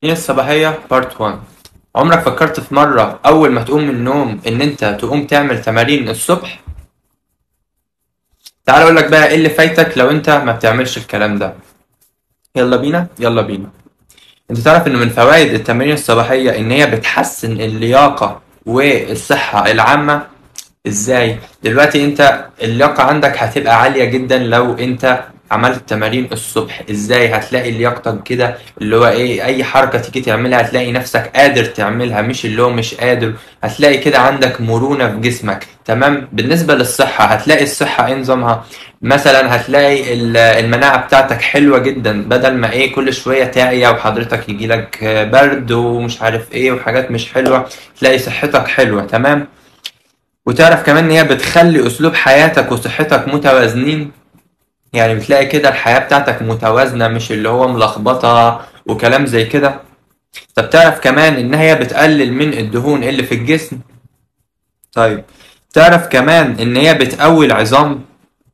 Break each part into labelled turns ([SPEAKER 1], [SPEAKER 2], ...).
[SPEAKER 1] هي الصباحية بارت 1 عمرك فكرت في مرة أول ما تقوم من النوم إن أنت تقوم تعمل تمارين الصبح؟ تعال أقول لك بقى إيه اللي فايتك لو أنت ما بتعملش الكلام ده يلا بينا يلا بينا أنت تعرف إن من فوائد التمارين الصباحية إن هي بتحسن اللياقة والصحة العامة إزاي؟ دلوقتي أنت اللياقة عندك هتبقى عالية جدا لو أنت عملت تمارين الصبح ازاي هتلاقي لياقتك كده اللي هو ايه اي حركة تيجي تعملها هتلاقي نفسك قادر تعملها مش اللي هو مش قادر هتلاقي كده عندك مرونة في جسمك تمام بالنسبة للصحة هتلاقي الصحة ايه نظامها مثلا هتلاقي ال- المناعة بتاعتك حلوة جدا بدل ما ايه كل شوية تعيا وحضرتك يجيلك برد ومش عارف ايه وحاجات مش حلوة تلاقي صحتك حلوة تمام وتعرف كمان ان هي بتخلي اسلوب حياتك وصحتك متوازنين يعني بتلاقي كده الحياة بتاعتك متوازنة مش اللي هو ملخبطة وكلام زي كده طب تعرف كمان إن هي بتقلل من الدهون اللي في الجسم طيب تعرف كمان إن هي بتقوي العظام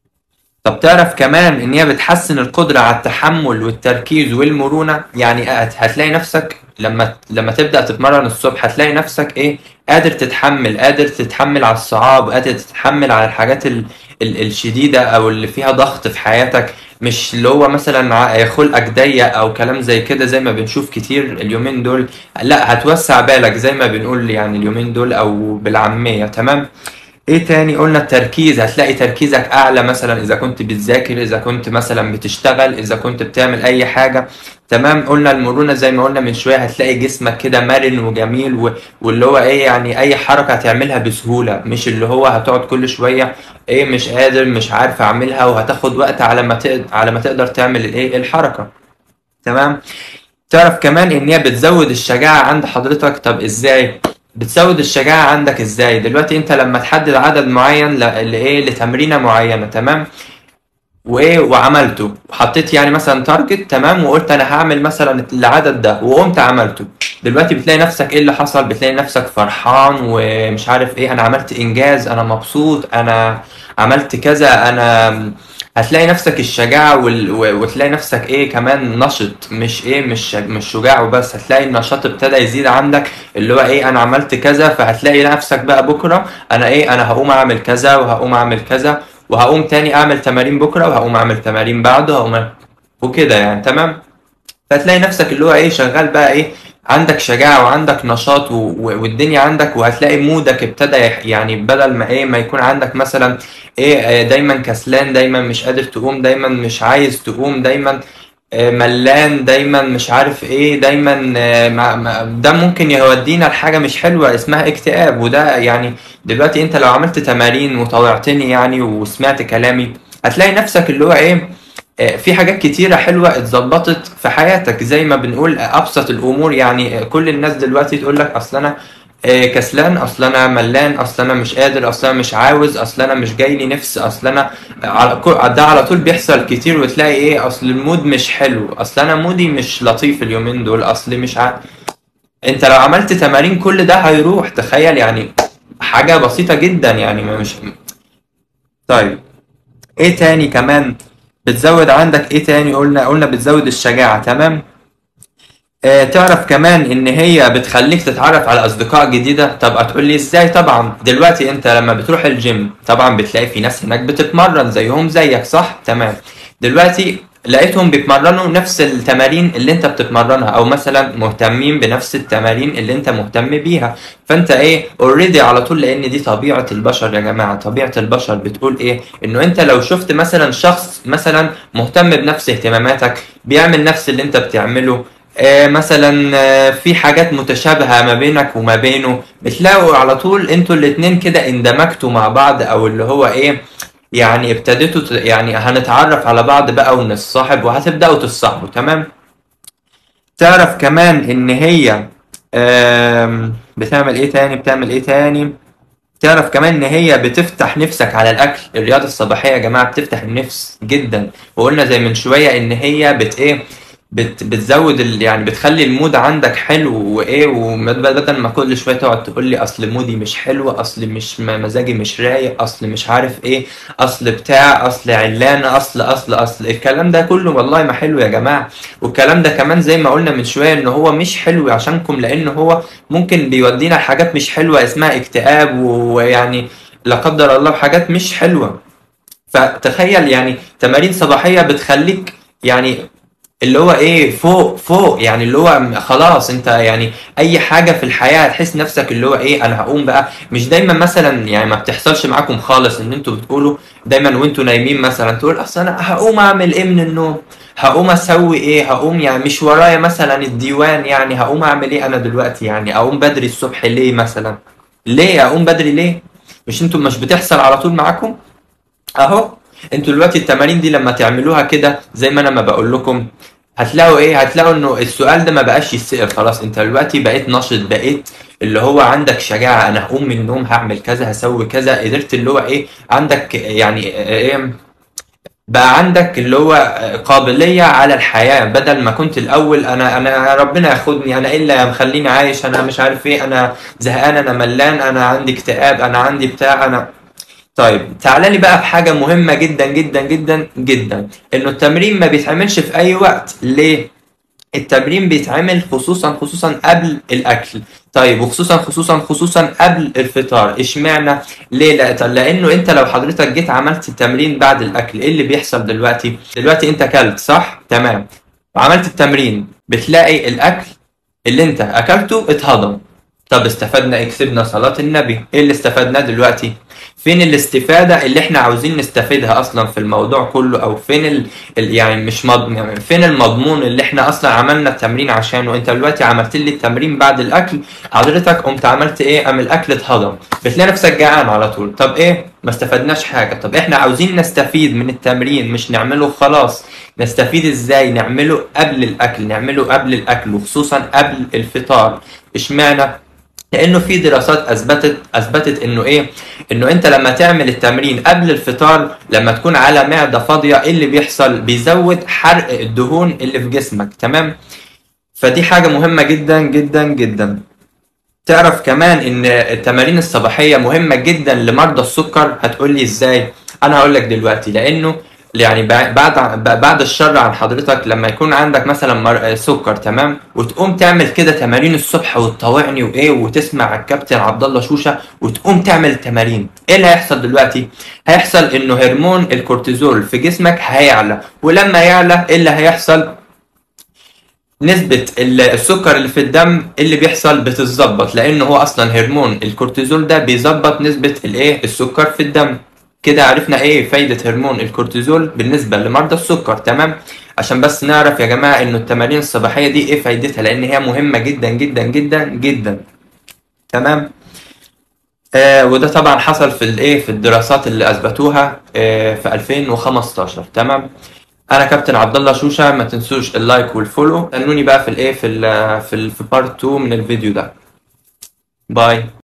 [SPEAKER 1] طب تعرف كمان إن هي بتحسن القدرة على التحمل والتركيز والمرونة يعني هت- هتلاقي نفسك لما لما تبدأ تتمرن الصبح هتلاقي نفسك إيه قادر تتحمل قادر تتحمل على الصعاب قادر تتحمل على الحاجات ال ال الشديدة أو اللي فيها ضغط في حياتك مش اللي هو مثلا ع- خلقك ضيق أو كلام زي كده زي ما بنشوف كتير اليومين دول لا هتوسع بالك زي ما بنقول يعني اليومين دول أو بالعامية تمام ايه تاني قلنا التركيز هتلاقي تركيزك اعلى مثلا اذا كنت بتذاكر اذا كنت مثلا بتشتغل اذا كنت بتعمل اي حاجة تمام قلنا المرونة زي ما قلنا من شوية هتلاقي جسمك كده مرن وجميل و... واللي هو ايه يعني اي حركة هتعملها بسهولة مش اللي هو هتقعد كل شوية ايه مش قادر مش عارف اعملها وهتاخد وقت على ما تقدر على ما تقدر تعمل الايه الحركة تمام تعرف كمان ان هي بتزود الشجاعة عند حضرتك طب ازاي بتزود الشجاعة عندك ازاي دلوقتي انت لما تحدد عدد معين ل- لايه لتمرينة معينة تمام وايه وعملته وحطيت يعني مثلا تارجت تمام وقلت انا هعمل مثلا العدد ده وقمت عملته دلوقتي بتلاقي نفسك ايه اللي حصل بتلاقي نفسك فرحان ومش عارف ايه انا عملت انجاز انا مبسوط انا عملت كذا انا هتلاقي نفسك الشجاعة وال... و- وتلاقي نفسك ايه كمان نشط مش ايه مش مش شجاع وبس هتلاقي النشاط ابتدى يزيد عندك اللي هو ايه انا عملت كذا فهتلاقي نفسك بقى بكرة انا ايه انا هقوم اعمل كذا وهقوم اعمل كذا وهقوم تاني اعمل تمارين بكرة وهقوم اعمل تمارين بعده وهقوم أعمل- وكده يعني تمام فتلاقي نفسك اللي هو ايه شغال بقى ايه عندك شجاعة وعندك نشاط و... و- والدنيا عندك وهتلاقي مودك ابتدى يح- يعني بدل ما ايه ما يكون عندك مثلا ايه آه، دايما كسلان دايما مش قادر تقوم دايما مش عايز تقوم دايما آه، ملان دايما مش عارف ايه دايما آه، ما- ما- ده ممكن يودينا لحاجة مش حلوة اسمها اكتئاب وده يعني دلوقتي انت لو عملت تمارين وطوعتني يعني وسمعت كلامي هتلاقي نفسك اللي هو ايه آه، في حاجات كتيرة حلوة اتظبطت في حياتك زي ما بنقول آه، أبسط الأمور يعني آه، كل الناس دلوقتي تقول لك أصل أنا آه، كسلان أصل أنا ملان أصل أنا مش قادر أصل أنا مش عاوز أصل أنا مش جاي لي نفس أصل أنا آه، على كل- ده على طول بيحصل كتير وتلاقي إيه أصل المود مش حلو أصل أنا مودي مش لطيف اليومين دول أصل مش ع... أنت لو عملت تمارين كل ده هيروح تخيل يعني حاجة بسيطة جدا يعني ما مش طيب ايه تاني كمان بتزود عندك ايه تاني قلنا قلنا بتزود الشجاعة تمام آه تعرف كمان ان هي بتخليك تتعرف على اصدقاء جديدة طب هتقول لي ازاي طبعا دلوقتي انت لما بتروح الجيم طبعا بتلاقي في ناس هناك بتتمرن زيهم زيك صح تمام دلوقتي لقيتهم بيتمرنوا نفس التمارين اللي انت بتتمرنها او مثلا مهتمين بنفس التمارين اللي انت مهتم بيها فانت ايه اوريدي على طول لان دي طبيعة البشر يا جماعة طبيعة البشر بتقول ايه انه انت لو شفت مثلا شخص مثلا مهتم بنفس اهتماماتك بيعمل نفس اللي انت بتعمله آه مثلا آه في حاجات متشابهة ما بينك وما بينه بتلاقوا على طول انتوا الاتنين كده اندمجتوا مع بعض او اللي هو ايه يعني ابتديتوا ت- يعني هنتعرف على بعض بقى ونتصاحب وهتبدأوا تتصاحبوا تمام تعرف كمان ان هي آم، بتعمل ايه تاني بتعمل ايه تاني تعرف كمان ان هي بتفتح نفسك على الاكل الرياضه الصباحيه يا جماعه بتفتح النفس جدا وقلنا زي من شويه ان هي بت ايه بت بتزود ال... يعني بتخلي المود عندك حلو وايه وبدل ما كل شويه تقعد تقول لي اصل مودي مش حلو اصل مش م- مزاجي مش رايق اصل مش عارف ايه اصل بتاع اصل علانه اصل اصل اصل الكلام ده كله والله ما حلو يا جماعه والكلام ده كمان زي ما قلنا من شويه ان هو مش حلو عشانكم لان هو ممكن بيودينا لحاجات مش حلوه اسمها اكتئاب ويعني لا قدر الله حاجات مش حلوه فتخيل يعني تمارين صباحيه بتخليك يعني اللي هو ايه فوق فوق يعني اللي هو م- خلاص انت يعني اي حاجه في الحياه هتحس نفسك اللي هو ايه انا هقوم بقى مش دايما مثلا يعني ما بتحصلش معاكم خالص ان انتوا بتقولوا دايما وانتوا نايمين مثلا تقول اصل انا هقوم اعمل ايه من النوم هقوم اسوي ايه هقوم يعني مش ورايا مثلا الديوان يعني هقوم اعمل ايه انا دلوقتي يعني اقوم بدري الصبح ليه مثلا ليه اقوم بدري ليه مش انتوا مش بتحصل على طول معاكم اهو انتوا دلوقتي التمارين دي لما تعملوها كده زي ما انا ما بقول لكم هتلاقوا ايه هتلاقوا انه السؤال ده ما بقاش يتسأل خلاص انت دلوقتي بقيت نشط بقيت اللي هو عندك شجاعة انا هقوم من النوم هعمل كذا هسوي كذا قدرت اللي هو ايه عندك يعني ايه بقى عندك اللي هو قابلية على الحياة بدل ما كنت الأول أنا أنا ربنا ياخدني أنا إيه اللي مخليني عايش أنا مش عارف إيه أنا زهقان أنا ملان أنا عندي اكتئاب أنا عندي بتاع أنا طيب تعالى لي بقى في حاجة مهمة جدا جدا جدا جدا إنه التمرين ما بيتعملش في أي وقت ليه؟ التمرين بيتعمل خصوصا خصوصا قبل الاكل طيب وخصوصا خصوصا خصوصا قبل الفطار اشمعنى ليه لا طب لانه انت لو حضرتك جيت عملت التمرين بعد الاكل ايه اللي بيحصل دلوقتي دلوقتي انت اكلت صح تمام وعملت التمرين بتلاقي الاكل اللي انت اكلته اتهضم طب استفدنا ايه كسبنا صلاة النبي ايه اللي استفدناه دلوقتي فين الاستفادة اللي احنا عاوزين نستفيدها اصلا في الموضوع كله او فين ال... ال... يعني مش مض... يعني فين المضمون اللي احنا اصلا عملنا التمرين عشانه انت دلوقتي عملت لي التمرين بعد الاكل حضرتك قمت عملت ايه قام الاكل اتهضم بتلاقي نفسك جعان على طول طب ايه ما استفدناش حاجة طب احنا عاوزين نستفيد من التمرين مش نعمله خلاص نستفيد ازاي نعمله قبل الاكل نعمله قبل الاكل وخصوصا قبل الفطار اشمعنى لانه في دراسات اثبتت اثبتت انه ايه انه انت لما تعمل التمرين قبل الفطار لما تكون على معده فاضيه ايه اللي بيحصل بيزود حرق الدهون اللي في جسمك تمام فدي حاجه مهمه جدا جدا جدا تعرف كمان ان التمارين الصباحيه مهمه جدا لمرضى السكر هتقول لي ازاي انا هقول لك دلوقتي لانه يعني بعد بعد الشر عن حضرتك لما يكون عندك مثلا مر- سكر تمام وتقوم تعمل كده تمارين الصبح وتطوعني وايه وتسمع الكابتن عبد الله شوشه وتقوم تعمل تمارين ايه اللي هيحصل دلوقتي هيحصل انه هرمون الكورتيزول في جسمك هيعلى ولما يعلى ايه اللي هيحصل نسبة ال- السكر اللي في الدم اللي بيحصل بتتظبط لأنه هو أصلا هرمون الكورتيزول ده بيظبط نسبة الإيه السكر في الدم كده عرفنا إيه فايدة هرمون الكورتيزول بالنسبة لمرضى السكر تمام عشان بس نعرف يا جماعة إنه التمارين الصباحية دي إيه فايدتها لأن هي مهمة جدا جدا جدا جدا تمام آه وده طبعا حصل في الايه في الدراسات اللي اثبتوها آه في 2015 تمام انا كابتن عبد الله شوشه ما تنسوش اللايك والفولو استنوني بقى في الايه في ال في ال في بارت 2 من الفيديو ده باي